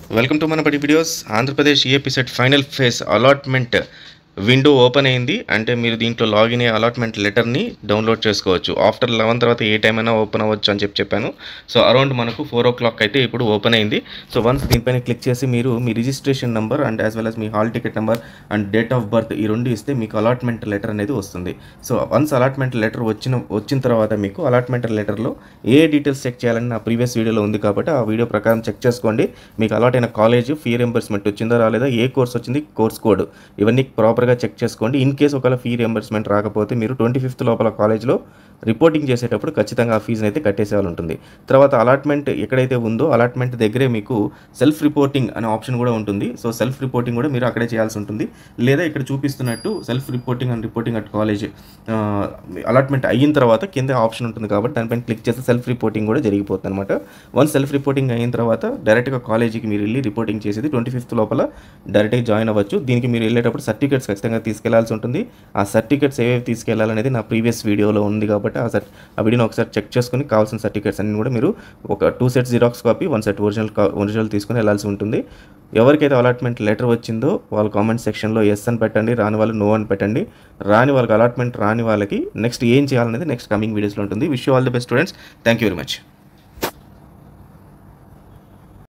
welcome to మనపటి videos Andhra Pradesh AP set final phase allotment window open అయింది అంటే మీరు దీంట్లో లాగిన్ అయ్యే అలాట్మెంట్ లెటర్ని డౌన్లోడ్ చేసుకోవచ్చు ఆఫ్టర్ లెవెన్ తర్వాత ఏ టైం అయినా ఓపెన్ అవ్వచ్చు అని చెప్పి చెప్పాను సో అరౌండ్ మనకు ఫోర్ ఓ క్లాక్ అయితే ఇప్పుడు ఓపెన్ అయింది సో వన్స్ దీనిపైన క్లిక్ చేసి మీరు మీ registration number and as well as మీ hall ticket number and date of birth ఈ రెండు ఇస్తే మీకు అలాట్మెంట్ లెటర్ అనేది వస్తుంది సో వన్స్ అలాట్మెంట్ లెటర్ వచ్చిన వచ్చిన తర్వాత మీకు అలాట్మెంట్ లెటర్లో ఏ డీటెయిల్స్ చెక్ చేయాలని నా ప్రీవియస్ వీడియోలో ఉంది కాబట్టి ఆ వీడియో ప్రకారం చెక్ చేసుకోండి మీకు అలాట్ అయిన కాలేజ్ ఫీ రింబర్స్మెంట్ వచ్చిందా రాలేదా ఏ కోర్స్ వచ్చింది కోర్స్ కోడ్ ఇవన్నీ ప్రాపర్గా చెక్ చేసుకోండి ఇన్ కేస్ ఒకవేళ ఫీ రింబర్స్మెంట్ రాకపోతే మీరు ట్వంటీ ఫిఫ్త్ లోపల కాలేజ్లో రిపోర్టింగ్ చేసేటప్పుడు ఖచ్చితంగా ఆ ఫీజుని అయితే కట్టేసేయాలి ఉంటుంది తర్వాత అలాట్మెంట్ ఎక్కడైతే ఉందో అలాట్మెంట్ దగ్గరే మీకు సెల్ఫ్ రిపోర్టింగ్ అనే ఆప్షన్ కూడా ఉంటుంది సో సెల్ఫ్ రిపోర్టింగ్ కూడా మీరు అక్కడే చేయాల్సి ఉంటుంది లేదా ఇక్కడ చూపిస్తున్నట్టు self reporting and reporting at college allotment అయిన తర్వాత కింద ఆప్షన్ ఉంటుంది కాబట్టి దానిపైన క్లిక్ చేస్తే సెల్ఫ్ రిపోర్టింగ్ కూడా జరిగిపోతుంది అనమాట వన్స్ సెల్ఫ్ రిపోర్టింగ్ అయిన తర్వాత డైరెక్ట్గా కాలేజీకి మీరు వెళ్ళి రిపోర్టింగ్ చేసేది ట్వంటీ ఫిఫ్త్ లోపల డైరెక్ట్గా జాయిన్ అవ్వచ్చు దీనికి మీరు వెళ్ళేటప్పుడు సర్టిఫికేట్స్ ఖచ్చితంగా తీసుకెళ్లాల్సి ఉంటుంది ఆ సర్టిఫికేట్స్ ఏవేవి తీసుకెళ్లాలనేది నా ప్రీవియస్ వీడియోలో ఉంది కాబట్టి ఆ సర్ట్ ఆ వీడియోని ఒకసారి చెక్ చేసుకుని కావాల్సిన సర్టిఫికేట్స్ అన్ని కూడా మీరు ఒక two sets xerox copy one set original original తీసుకుని వెళ్ళాల్సి ఉంటుంది ఎవరికైతే అలాట్మెంట్ లెటర్ వచ్చిందో వాళ్ళ కామెంట్ సెక్షన్లో ఎస్ అని పెట్టండి రాని వాళ్ళు నో అని పెట్టండి రాని వాళ్ళకి అలాట్మెంట్ రాని వాళ్ళకి నెక్స్ట్ ఏం చేయాలనేది నెక్స్ట్ కమింగ్ వీడియోస్లో ఉంటుంది wish all the best students thank you very much